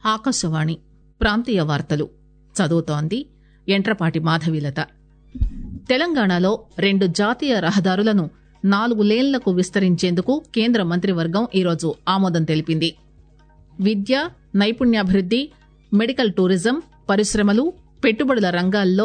ఆకాశవాణి ప్రాంతీయ వార్తలు చదువుతోంది ఎంట్రపాటి మాధవీలత తెలంగాణలో రెండు జాతీయ రహదారులను నాలుగు లేన్లకు విస్తరించేందుకు కేంద్ర మంత్రివర్గం ఈరోజు ఆమోదం తెలిపింది విద్య నైపుణ్యాభివృద్ది మెడికల్ టూరిజం పరిశ్రమలు పెట్టుబడుల రంగాల్లో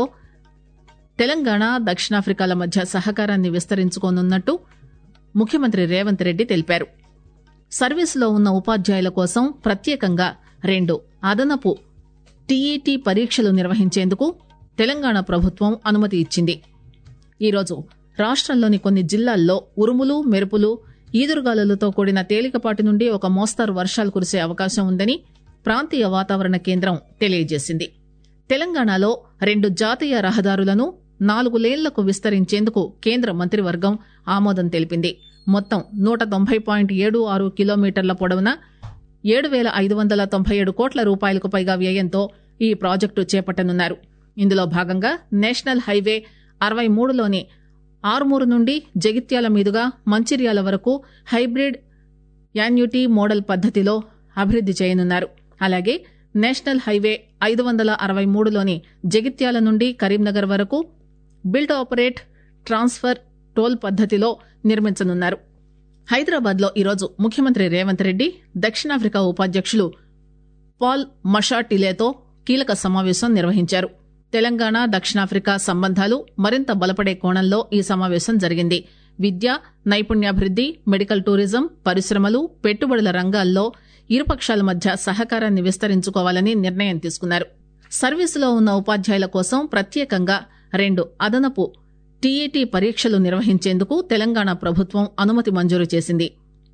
తెలంగాణ దక్షిణాఫ్రికాల మధ్య సహకారాన్ని విస్తరించుకోనున్నట్టు ముఖ్యమంత్రి రేవంత్ రెడ్డి తెలిపారు సర్వీసులో ఉన్న ఉపాధ్యాయుల కోసం ప్రత్యేకంగా రెండు అదనపు టీఈటీ పరీక్షలు నిర్వహించేందుకు తెలంగాణ ప్రభుత్వం అనుమతి ఇచ్చింది ఈరోజు రాష్టంలోని కొన్ని జిల్లాల్లో ఉరుములు మెరుపులు ఈదురుగాలులతో కూడిన తేలికపాటి నుండి ఒక మోస్తరు వర్షాలు కురిసే అవకాశం ఉందని ప్రాంతీయ వాతావరణ కేంద్రం తెలియజేసింది తెలంగాణలో రెండు జాతీయ రహదారులను నాలుగు లేన్లకు విస్తరించేందుకు కేంద్ర మంత్రివర్గం ఆమోదం తెలిపింది మొత్తం నూట తొంభై పాయింట్ ఏడు ఆరు కిలోమీటర్ల పొడవున ఏడు వేల ఐదు వందల తొంభై ఏడు కోట్ల రూపాయలకు పైగా వ్యయంతో ఈ ప్రాజెక్టు చేపట్టనున్నారు ఇందులో భాగంగా నేషనల్ హైవే అరవై మూడులోని ఆరుమూరు నుండి జగిత్యాల మీదుగా మంచిర్యాల వరకు హైబ్రిడ్ యాన్యుటీ మోడల్ పద్దతిలో అభివృద్ది చేయనున్నారు అలాగే నేషనల్ హైవే ఐదు వందల అరవై మూడులోని జగిత్యాల నుండి కరీంనగర్ వరకు బిల్డ్ ఆపరేట్ ట్రాన్స్ఫర్ టోల్ పద్దతిలో నిర్మించనున్నారు హైదరాబాద్ లో ఈరోజు ముఖ్యమంత్రి రేవంత్ రెడ్డి దక్షిణాఫ్రికా ఉపాధ్యక్షులు పాల్ మషాటిలేతో కీలక సమావేశం నిర్వహించారు తెలంగాణ దక్షిణాఫ్రికా సంబంధాలు మరింత బలపడే కోణంలో ఈ సమావేశం జరిగింది విద్య నైపుణ్యాభివృద్ది మెడికల్ టూరిజం పరిశ్రమలు పెట్టుబడుల రంగాల్లో ఇరుపక్షాల మధ్య సహకారాన్ని విస్తరించుకోవాలని నిర్ణయం తీసుకున్నారు సర్వీసులో ఉన్న ఉపాధ్యాయుల కోసం ప్రత్యేకంగా రెండు అదనపు టీఈటీ పరీక్షలు నిర్వహించేందుకు తెలంగాణ ప్రభుత్వం అనుమతి మంజూరు చేసింది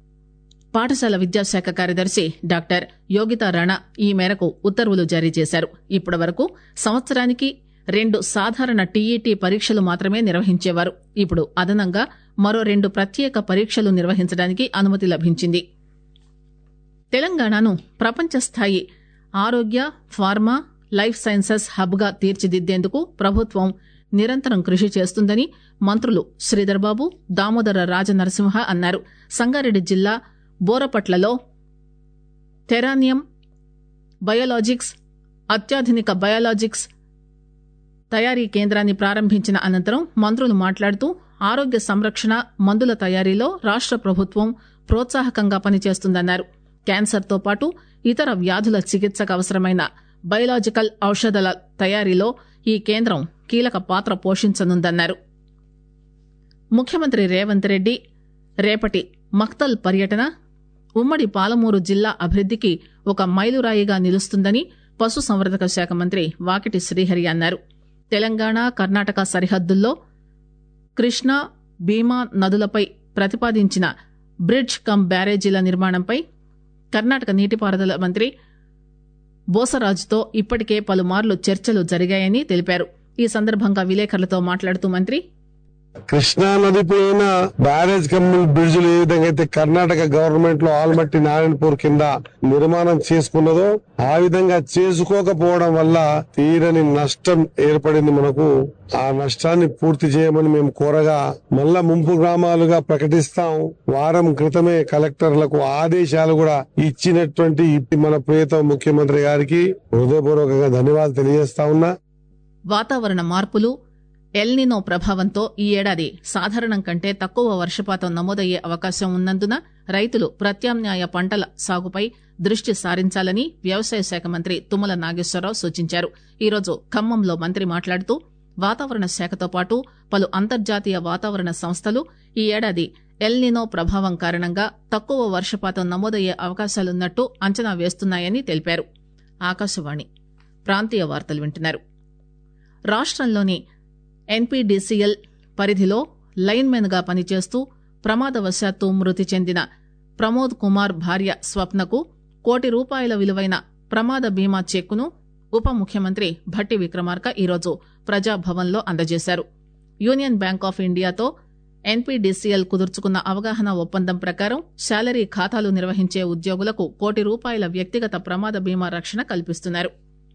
పాఠశాల విద్యాశాఖ కార్యదర్శి డాక్టర్ యోగితా రాణా ఈ మేరకు ఉత్తర్వులు జారీ చేశారు ఇప్పటి వరకు సంవత్సరానికి రెండు సాధారణ టీఈటీ పరీక్షలు మాత్రమే నిర్వహించేవారు ఇప్పుడు అదనంగా మరో రెండు ప్రత్యేక పరీక్షలు నిర్వహించడానికి అనుమతి లభించింది తెలంగాణను ప్రపంచ స్థాయి ఆరోగ్య ఫార్మా లైఫ్ సైన్సెస్ హబ్ గా తీర్చిదిద్దేందుకు ప్రభుత్వం నిరంతరం కృషి చేస్తుందని మంత్రులు శ్రీధర్బాబు దామోదర రాజనరసింహ అన్నారు సంగారెడ్డి జిల్లా బోరపట్లలో టెరానియం బయోలాజిక్స్ అత్యాధునిక బయోలాజిక్స్ తయారీ కేంద్రాన్ని ప్రారంభించిన అనంతరం మంత్రులు మాట్లాడుతూ ఆరోగ్య సంరక్షణ మందుల తయారీలో రాష్ట ప్రభుత్వం ప్రోత్సాహకంగా పనిచేస్తుందన్నారు క్యాన్సర్తో పాటు ఇతర వ్యాధుల చికిత్సకు అవసరమైన బయలాజికల్ ఔషధాల తయారీలో ఈ కేంద్రం కీలక పాత్ర పోషించనుందన్నారు ముఖ్యమంత్రి రేవంత్ రెడ్డి రేపటి మక్తల్ పర్యటన ఉమ్మడి పాలమూరు జిల్లా అభివృద్దికి ఒక మైలురాయిగా నిలుస్తుందని పశుసంవర్ధక శాఖ మంత్రి వాకిటి శ్రీహరి అన్నారు తెలంగాణ కర్ణాటక సరిహద్దుల్లో కృష్ణా భీమా నదులపై ప్రతిపాదించిన బ్రిడ్జ్ కమ్ బ్యారేజీల నిర్మాణంపై కర్ణాటక నీటిపారుదల మంత్రి బోసరాజుతో ఇప్పటికే పలుమార్లు చర్చలు జరిగాయని తెలిపారు ఈ సందర్భంగా విలేకరులతో మాట్లాడుతూ మంత్రి కృష్ణా నది పైన బ్యారేజ్ కమ్యూల్ బ్రిడ్జ్లు ఏ విధంగా అయితే కర్ణాటక గవర్నమెంట్ లో ఆల్మట్టి నారాయణపూర్ కింద నిర్మాణం చేసుకున్నదో ఆ విధంగా చేసుకోకపోవడం వల్ల తీరని నష్టం ఏర్పడింది మనకు ఆ నష్టాన్ని పూర్తి చేయమని మేము కోరగా మళ్ళా ముంపు గ్రామాలుగా ప్రకటిస్తాం వారం క్రితమే కలెక్టర్లకు ఆదేశాలు కూడా ఇచ్చినటువంటి మన ప్రియతమ ముఖ్యమంత్రి గారికి హృదయపూర్వకంగా ధన్యవాదాలు తెలియజేస్తా ఉన్నా వాతావరణ మార్పులు ఎల్నినో ప్రభావంతో ఈ ఏడాది సాధారణం కంటే తక్కువ వర్షపాతం నమోదయ్యే అవకాశం ఉన్నందున రైతులు ప్రత్యామ్నాయ పంటల సాగుపై దృష్టి సారించాలని వ్యవసాయ శాఖ మంత్రి తుమ్మల నాగేశ్వరరావు సూచించారు ఈరోజు ఖమ్మంలో మంత్రి మాట్లాడుతూ వాతావరణ శాఖతో పాటు పలు అంతర్జాతీయ వాతావరణ సంస్థలు ఈ ఏడాది ఎల్నినో ప్రభావం కారణంగా తక్కువ వర్షపాతం నమోదయ్యే అవకాశాలున్నట్టు అంచనా వేస్తున్నాయని తెలిపారు ఆకాశవాణి ప్రాంతీయ వార్తలు వింటున్నారు రాష్టంలోని ఎన్పీడీసీఎల్ పరిధిలో లైన్మెన్ గా పనిచేస్తూ ప్రమాదవశాత్తు మృతి చెందిన ప్రమోద్ కుమార్ భార్య స్వప్నకు కోటి రూపాయల విలువైన ప్రమాద బీమా చెక్కును ఉప ముఖ్యమంత్రి భట్టి విక్రమార్క ఈరోజు ప్రజాభవన్లో అందజేశారు యూనియన్ బ్యాంక్ ఆఫ్ ఇండియాతో ఎన్పీడీసీఎల్ కుదుర్చుకున్న అవగాహన ఒప్పందం ప్రకారం శాలరీ ఖాతాలు నిర్వహించే ఉద్యోగులకు కోటి రూపాయల వ్యక్తిగత ప్రమాద బీమా రక్షణ కల్పిస్తున్నారు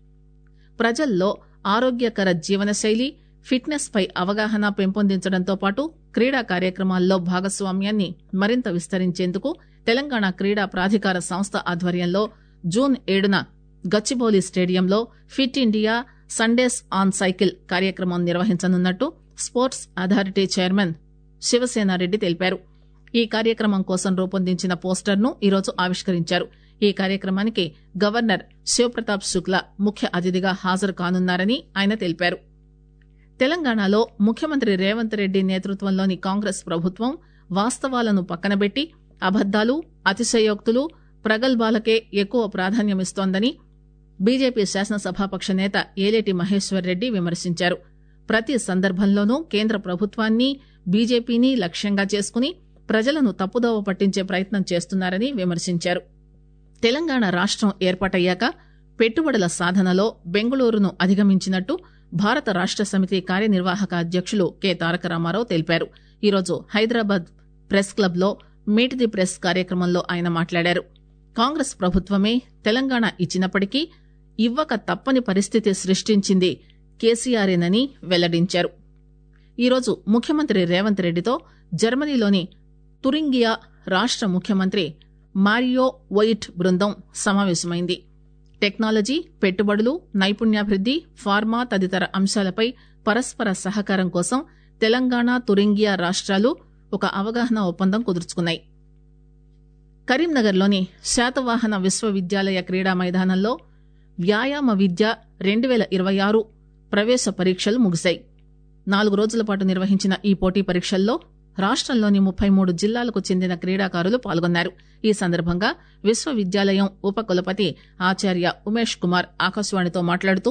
ప్రజల్లో ఆరోగ్యకర జీవనశైలి ఫిట్నెస్ పై అవగాహన పెంపొందించడంతో పాటు క్రీడా కార్యక్రమాల్లో భాగస్వామ్యాన్ని మరింత విస్తరించేందుకు తెలంగాణ క్రీడా ప్రాధికార సంస్థ ఆధ్వర్యంలో జూన్ ఏడున గచ్చిబౌలి స్టేడియంలో fit India Sundays on cycle కార్యక్రమం నిర్వహించనున్నట్టు స్పోర్ట్స్ అథారిటీ చైర్మన్ శివసేనారెడ్డి తెలిపారు ఈ కార్యక్రమం కోసం రూపొందించిన పోస్టర్ను ఈరోజు ఆవిష్కరించారు ఈ కార్యక్రమానికి గవర్నర్ శివప్రతాప్ శుక్లా ముఖ్య అతిథిగా హాజరు కానున్నారని ఆయన తెలిపారు తెలంగాణలో ముఖ్యమంత్రి రేవంత్ రెడ్డి నేతృత్వంలోని కాంగ్రెస్ ప్రభుత్వం వాస్తవాలను పక్కనబెట్టి అబద్దాలు అతిశయోక్తులు ప్రగల్భాలకే ఎక్కువ ప్రాధాన్యమిస్తోందని బీజేపీ శాసనసభాపక్ష నేత ఏలేటి మహేశ్వర్ రెడ్డి విమర్శించారు ప్రతి సందర్భంలోనూ కేంద్ర ప్రభుత్వాన్ని బీజేపీని లక్ష్యంగా చేసుకుని ప్రజలను తప్పుదోవ పట్టించే ప్రయత్నం చేస్తున్నారని విమర్శించారు తెలంగాణ రాష్టం ఏర్పాటయ్యాక పెట్టుబడుల సాధనలో బెంగళూరును అధిగమించినట్టు భారత రాష్ట సమితి కార్యనిర్వాహక అధ్యక్షులు కె తారక రామారావు తెలిపారు ఈరోజు హైదరాబాద్ ప్రెస్ క్లబ్ లో మీట్ ది ప్రెస్ కార్యక్రమంలో ఆయన మాట్లాడారు కాంగ్రెస్ ప్రభుత్వమే తెలంగాణ ఇచ్చినప్పటికీ ఇవ్వక తప్పని పరిస్థితి సృష్టించింది కేసీఆర్ఏనని వెల్లడించారు ఈరోజు ముఖ్యమంత్రి రేవంత్ రెడ్డితో జర్మనీలోని తురింగియా రాష్ట ముఖ్యమంత్రి మారియో వైట్ బృందం సమావేశమైంది టెక్నాలజీ పెట్టుబడులు నైపుణ్యాభివృద్ది ఫార్మా తదితర అంశాలపై పరస్పర సహకారం కోసం తెలంగాణ తురింగియా రాష్ట్రాలు ఒక అవగాహన ఒప్పందం కుదుర్చుకున్నాయి కరీంనగర్లోని శాతవాహన విశ్వవిద్యాలయ క్రీడా మైదానంలో వ్యాయామ విద్య రెండు వేల ఇరవై ఆరు ప్రవేశ పరీక్షలు ముగిశాయి నాలుగు రోజుల పాటు నిర్వహించిన ఈ పోటీ పరీక్షల్లో రాష్టంలోని ముప్పై మూడు జిల్లాలకు చెందిన క్రీడాకారులు పాల్గొన్నారు ఈ సందర్భంగా విశ్వవిద్యాలయం ఉపకులపతి ఆచార్య ఉమేష్ కుమార్ ఆకాశవాణితో మాట్లాడుతూ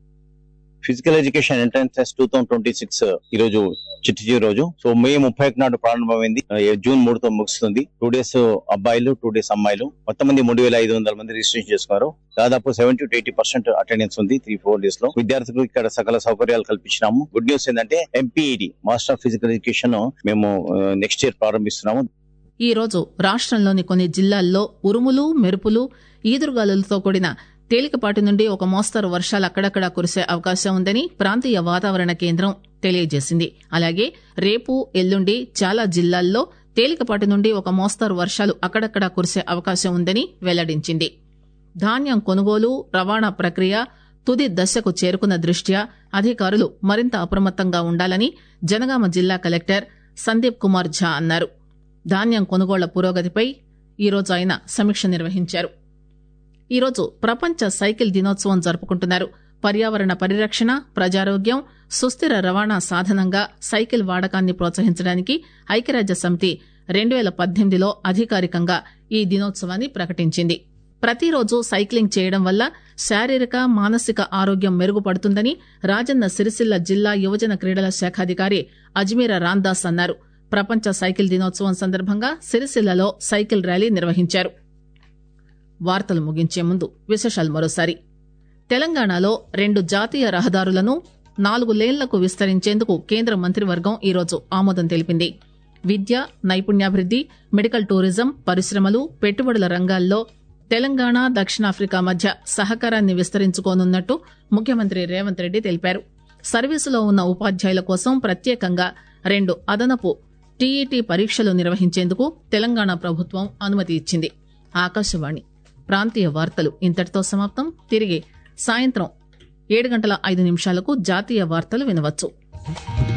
physical education entrance test two thousand twenty six ఈ రోజు చిట్టి చివరి రోజు సో మే ముప్పై ఒకటి నాడు ప్రారంభమైంది ఆ, జూన్ మూడుతో ముగుస్తుంది టూ డేస్ అబ్బాయిలు టూ డేస్ అమ్మాయిలు మొత్తం మంది మూడు వేల ఐదు వందల మంది రిజిస్ట్రేషన్ చేసుకున్నారు దాదాపు seventy to eighty percent attendance ఉంది త్రీ ఫోర్ డేస్ లో విద్యార్థులకు ఇక్కడ సకల సౌకర్యాలు కల్పించినాము గుడ్ న్యూస్ ఏంటంటే MPEd master of physical education మేము నెక్స్ట్ ఇయర్ ప్రారంభిస్తున్నాము ఈ రోజు రాష్టంలోని కొన్ని జిల్లాల్లో ఉరుములు మెరుపులు ఈదురుగాలులతో కూడిన తేలికపాటి నుండి ఒక మోస్తరు వర్షాలు అక్కడక్కడా కురిసే అవకాశం ఉందని ప్రాంతీయ వాతావరణ కేంద్రం తెలియజేసింది అలాగే రేపు ఎల్లుండి చాలా జిల్లాల్లో తేలికపాటి నుండి ఒక మోస్తరు వర్షాలు అక్కడక్కడా కురిసే అవకాశం ఉందని వెల్లడించింది ధాన్యం కొనుగోలు రవాణా ప్రక్రియ తుది దశకు చేరుకున్న దృష్ట్యా అధికారులు మరింత అప్రమత్తంగా ఉండాలని జనగామ జిల్లా కలెక్టర్ సందీప్ కుమార్ ఝా అన్నారు ధాన్యం కొనుగోళ్ల పురోగతిపై ఈరోజు ఆయన సమీక్ష నిర్వహించారు ఈరోజు ప్రపంచ సైకిల్ దినోత్సవం జరుపుకుంటున్నారు పర్యావరణ పరిరక్షణ ప్రజారోగ్యం సుస్థిర రవాణా సాధనంగా సైకిల్ వాడకాన్ని ప్రోత్సహించడానికి ఐక్యరాజ్య సమితి రెండు వేల పద్దెనిమిదిలో అధికారికంగా ఈ దినోత్సవాన్ని ప్రకటించింది ప్రతిరోజు సైక్లింగ్ చేయడం వల్ల శారీరక మానసిక ఆరోగ్యం మెరుగుపడుతుందని రాజన్న సిరిసిల్ల జిల్లా యువజన క్రీడల శాఖాధికారి అజ్మీర రాందాస్ అన్నారు ప్రపంచ సైకిల్ దినోత్సవం సందర్భంగా సిరిసిల్లలో సైకిల్ ర్యాలీ నిర్వహించారు వార్తలు ముగించే ముందు విశేషాలు మరోసారి తెలంగాణలో రెండు జాతీయ రహదారులను నాలుగు లేన్లకు విస్తరించేందుకు కేంద్ర మంత్రివర్గం ఈరోజు ఆమోదం తెలిపింది విద్య నైపుణ్యాభివృద్ది మెడికల్ టూరిజం పరిశ్రమలు పెట్టుబడుల రంగాల్లో తెలంగాణ దక్షిణాఫ్రికా మధ్య సహకారాన్ని విస్తరించుకోనున్నట్టు ముఖ్యమంత్రి రేవంత్ రెడ్డి తెలిపారు సర్వీసులో ఉన్న ఉపాధ్యాయుల కోసం ప్రత్యేకంగా రెండు అదనపు టీఈటీ పరీక్షలు నిర్వహించేందుకు తెలంగాణ ప్రభుత్వం అనుమతి ఇచ్చింది ఆకాశవాణి ప్రాంతీయ వార్తలు ఇంతటితో సమాప్తం తిరిగి సాయంత్రం ఏడు గంటల ఐదు నిమిషాలకు జాతీయ వార్తలు వినవచ్చు